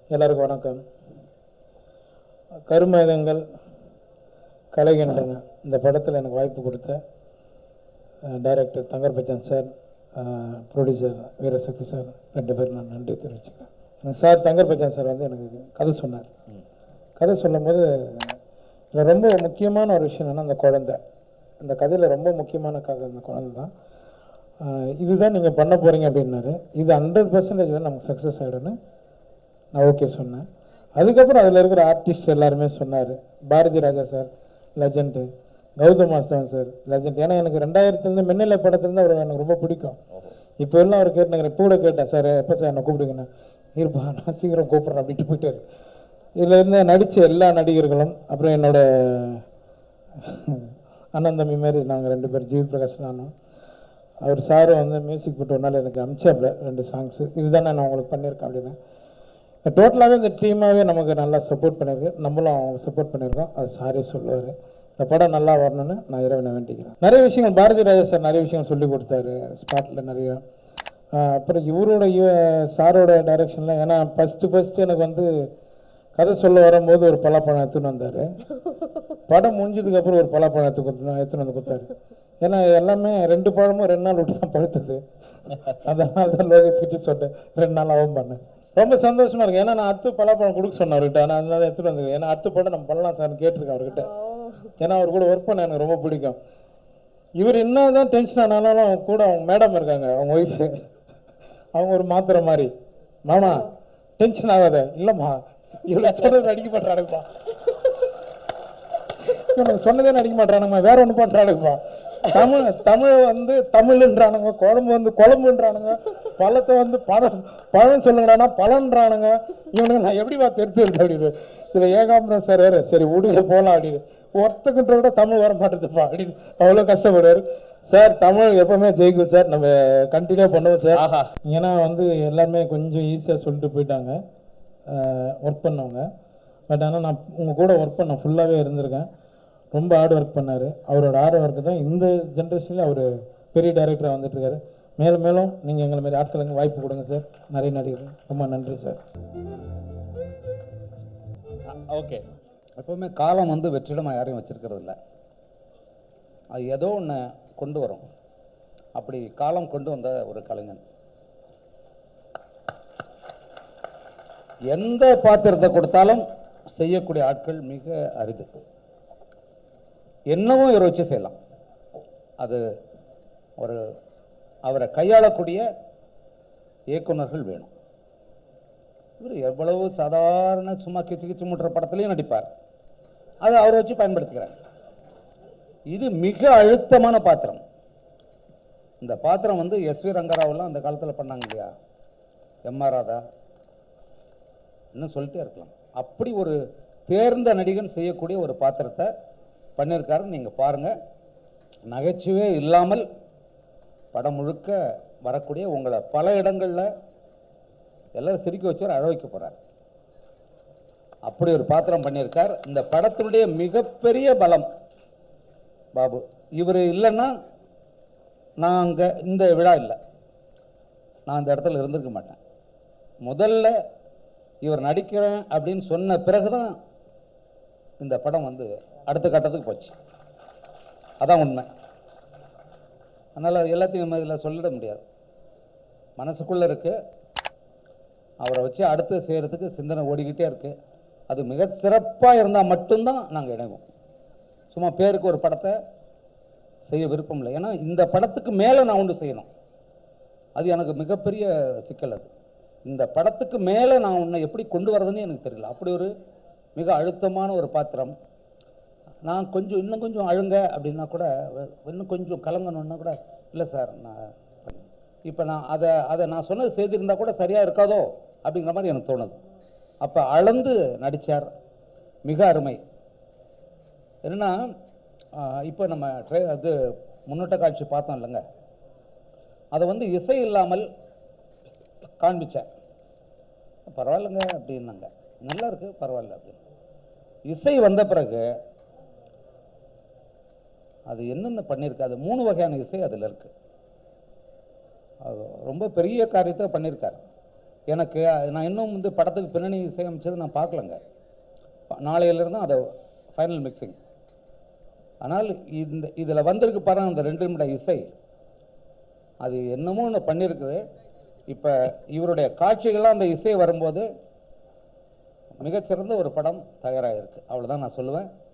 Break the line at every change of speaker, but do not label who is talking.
எல்லாருக்கும் வணக்கம் கருமேகங்கள் கலைகின்றன இந்த படத்தில் எனக்கு வாய்ப்பு கொடுத்த director Thangar Bachan sir producer Veerasakthi sir ரெண்டு பேரும் நான் நன்றி தெரிவிச்சுக்கிறேன் எனக்கு சார் தங்கர் பச்சன் சார் வந்து எனக்கு கதை சொன்னார் கதை சொல்லும்போது இதில் ரொம்ப முக்கியமான ஒரு விஷயம் என்னன்னா அந்த குழந்தை இந்த கதையில் ரொம்ப முக்கியமான கதை அந்த குழந்தை தான் ஆஹ் இதுதான் நீங்கள் பண்ண போகிறீங்க அப்படின்னாரு இது ஹண்ட்ரட் பர்சன்டேஜ் வந்து நமக்கு சக்ஸஸ் ஆகிடும்னு நான் ஓகே சொன்னேன் அதுக்கப்புறம் அதில் இருக்கிற ஆர்டிஸ்ட் எல்லாருமே சொன்னார் Bharathi Raja sir legend Gautham Vasthavan sir legend ஏன்னா எனக்கு ரெண்டாயிரத்துலேருந்து மின்னலை படத்துலேருந்து அவர் எனக்கு ரொம்ப பிடிக்கும் இப்போ எல்லாம் அவர் கேட்டாங்க இப்போ கூட கேட்டேன் சார் எப்போ சார் என்னை கூப்பிடுங்கண்ணா இருப்பா நான் சீக்கிரம் கூப்பிட்றேன் அப்படின்ட்டு போயிட்டாரு இதில் இருந்து நடித்த எல்லா நடிகர்களும் அப்புறம் என்னோட அண்ணன் தம்பி மாதிரி நாங்கள் ரெண்டு பேர் ஜீவ் பிரகாஷ் நானும் அவர் சாரும் வந்து மியூசிக் போட்டு ஒரு நாள் எனக்கு அமிச்சாப்ல ரெண்டு சாங்ஸு இதுதான் நான் உங்களுக்கு பண்ணியிருக்கேன் அப்படின்னு டோட்டலாகவே இந்த டீமாகவே நமக்கு நல்லா சப்போர்ட் பண்ணியிருக்கு நம்மளும் அவங்க சப்போர்ட் பண்ணியிருக்கோம் அது சாரே சொல்லுவார் இந்த படம் நல்லா வரணும்னு நான் இறைவனை வேண்டிக்கிறேன் நிறைய விஷயங்கள் பாரதி ராஜா சார் நிறைய விஷயங்கள் சொல்லி கொடுத்தாரு ஸ்பாட்டில் நிறைய ஆஹ் அப்புறம் இவரோட இவ- சாரோட டைரக்ஷனில் ஏன்னா ஃபஸ்ட்டு ஃபஸ்ட்டு எனக்கு வந்து கதை சொல்ல வரும்போது ஒரு பலாப்பழம் எடுத்துன்னு வந்தார் படம் முடிஞ்சதுக்கு அப்புறம் ஒரு பலாப்பழம் எடுத்து கொடுத்து எடுத்துன்னு வந்து கொடுத்தாரு ஏன்னா எல்லாமே ரெண்டு பழமும் ரெண்டு நாள் விட்டு தான் பழுத்தது அதனால தான் லோகேஷ் கிட்ட சொன்னேன் ரெண்டு நாள் ஆகும் பண்ணேன் ரொம்ப சந்தோஷமா இருக்கு ஏன்னா நான் அடுத்து பலாப்பழம் கொடுக்க சொன்னேன் அவர்கிட்ட நான் அதனால எடுத்துட்டு வந்து ஏன்னா அடுத்த படம் நம்ம பண்ணலாம் சார் கேட்டிருக்கேன் அவர்கிட்ட ஏன்னா அவர் கூட ஒர்க் பண்ண எனக்கு ரொம்ப பிடிக்கும் இவர் என்னதான் டென்ஷன் ஆனாலும் அவங்க கூட அவங்க மேடம் இருக்காங்க அவங்க ஒய்ஃபு அவங்க ஒரு மாத்திரை மாதிரி மாமா டென்ஷன் ஆகாத இல்லைம்மா இவ்வளோ சொல்றது நடிக்க மாட்டானுங்கப்பா இவனுக்கு சொன்னதே நடிக்க மாட்டானுங்கம்மா வேற ஒன்று பண்ணுறானுங்கப்பா தமிழ் தமிழ் வந்து தமிழ்ன்றானுங்க குழம்பு வந்து குழம்புன்றானுங்க பழத்தை வந்து பழம் பழம் சொல்லுங்கடானா பழன்றானுங்க இவனுங்க நான் எப்படிப்பா தெரிஞ்சது அப்படின்னு இதில் ஏகாம்பரம் சார் வேறு சரி விடுங்க போகலாம் அப்படின்னு ஒருத்தக்கிட்ட கூட தமிழ் வர மாட்டேதுப்பா அப்படின்னு அவ்வளோ கஷ்டப்படுவார் சார் தமிழ் எப்பவுமே ஜெயிக்கும் சார் நம்ம கண்டினியூ பண்ணுவோம் சார்
ஆஹா
ஏன்னா வந்து எல்லாருமே கொஞ்சம் ஈஸியாக சொல்லிட்டு போயிட்டாங்க ஒர்க் பண்ணவங்க பட் ஆனால் நான் உங்கள் கூட ஒர்க் பண்ண ஃபுல்லாகவே இருந்திருக்கேன் ரொம்ப ஹார்ட் ஒர்க் பண்ணார் அவரோட ஹார்ட் ஒர்க்கு தான் இந்த ஜென்ரேஷனில் அவர் பெரிய டைரக்டராக வந்துட்டுருக்காரு மேலும் மேலும் நீங்கள் எங்களை மாதிரி ஆட்களுக்கு வாய்ப்பு கொடுங்க சார் நிறைய நடிகர்கள் ரொம்ப நன்றி சார்
ஓகே
எப்பவுமே காலம் வந்து வெற்றிடமாக யாரையும் வச்சிருக்கிறது இல்ல அது ஏதோ ஒன்று கொண்டு வரும் அப்படி காலம் கொண்டு வந்த ஒரு கலைஞன் எந்த பாத்திரத்தை கொடுத்தாலும் செய்யக்கூடிய ஆட்கள் மிக அரிது என்னவும் இவரை வச்சு செய்யலாம் அது ஒரு அவரை கையாளக்கூடிய இயக்குனர்கள் வேணும் இவர் எவ்வளவு சாதாரண சும்மா கிச்சு கிச்சு முட்டுற படத்துலையும் நடிப்பார் அதை அவரை வச்சு பயன்படுத்திக்கிறாங்க இது மிக அழுத்தமான பாத்திரம் இந்த பாத்திரம் வந்து எஸ் வி ரங்கராவெல்லாம் அந்த காலத்தில் பண்ணாங்க இல்லையா எம் ஆர் ராதா இன்னும் சொல்லிட்டே இருக்கலாம் அப்படி ஒரு தேர்ந்த நடிகன் செய்யக்கூடிய ஒரு பாத்திரத்தை பண்ணியிருக்காரு நீங்கள் பாருங்கள் நகைச்சுவே இல்லாமல் படம் முழுக்க வரக்கூடிய உங்களை பல இடங்களில் எல்லாரும் சிரிக்க வச்சார் அழ வைக்க போறார் அப்படி ஒரு பாத்திரம் பண்ணியிருக்கார் இந்த படத்தினுடைய மிகப்பெரிய பலம் பாபு இவர் இல்லைன்னா நான் அங்கே இந்த விழா இல்லை நான் அந்த இடத்துல இருந்திருக்க மாட்டேன் முதல்ல இவர் நடிக்கிறேன் அப்படின்னு சொன்ன பிறகுதான் இந்த படம் வந்து அடுத்த கட்டத்துக்கு போச்சு அதான் உண்மை அதனால் எல்லாத்தையும் இதில் சொல்லிட முடியாது மனசுக்குள்ளே இருக்குது அவரை வச்சு அடுத்து செய்கிறதுக்கு சிந்தனை ஓடிக்கிட்டே இருக்கு அது மிக சிறப்பாக இருந்தால் மட்டும்தான் நாங்கள் இணைவோம் சும்மா பேருக்கு ஒரு படத்தை செய்ய விருப்பம் இல்லை ஏன்னா இந்த படத்துக்கு மேலே நான் ஒன்று செய்யணும் அது எனக்கு மிகப்பெரிய சிக்கல் அது இந்த படத்துக்கு மேலே நான் உன்னை எப்படி கொண்டு வரதுன்னு எனக்கு தெரியல அப்படி ஒரு மிக அழுத்தமான ஒரு பாத்திரம் நான் கொஞ்சம் இன்னும் கொஞ்சம் அழுங்க அப்படின்னா கூட இன்னும் கொஞ்சம் கலங்கணுன்னா கூட இல்லை சார் நான் இப்போ நான் அதை அதை நான் சொன்னது செய்திருந்தா கூட சரியாக இருக்காதோ அப்படிங்கிற மாதிரி எனக்கு தோணுது அப்போ அளந்து நடித்தார் மிக அருமை என்னன்னா இப்போ நம்ம ட்ரே அது முன்னோட்ட காட்சி பார்த்தோம் இல்லைங்க அதை வந்து இசை இல்லாமல் காண்பிச்சேன் பரவாயில்லைங்க அப்படின்னாங்க நல்லா இருக்கு பரவாயில்ல அப்படின்னு இசை வந்த பிறகு அது என்னென்ன பண்ணியிருக்கு அது மூணு வகையான இசை அதில் இருக்கு அது ரொம்ப பெரிய காரியத்தை பண்ணியிருக்காரு எனக்கு நான் இன்னும் வந்து படத்துக்கு பின்னணி இசையமைச்சது நான் பார்க்கலங்க நாளையிலிருந்து அதை ஃபைனல் மிக்சிங் ஆனால் இந்த இதில் வந்திருக்கு பாருங்க அந்த ரெண்டு நிமிட இசை அது என்னமோ ஒன்று பண்ணியிருக்குது இப்போ இவருடைய காட்சிகள்லாம் அந்த இசை வரும்போது மிகச்சிறந்த ஒரு படம் தயாராகிருக்கு அவ்வளோதான் நான் சொல்லுவேன்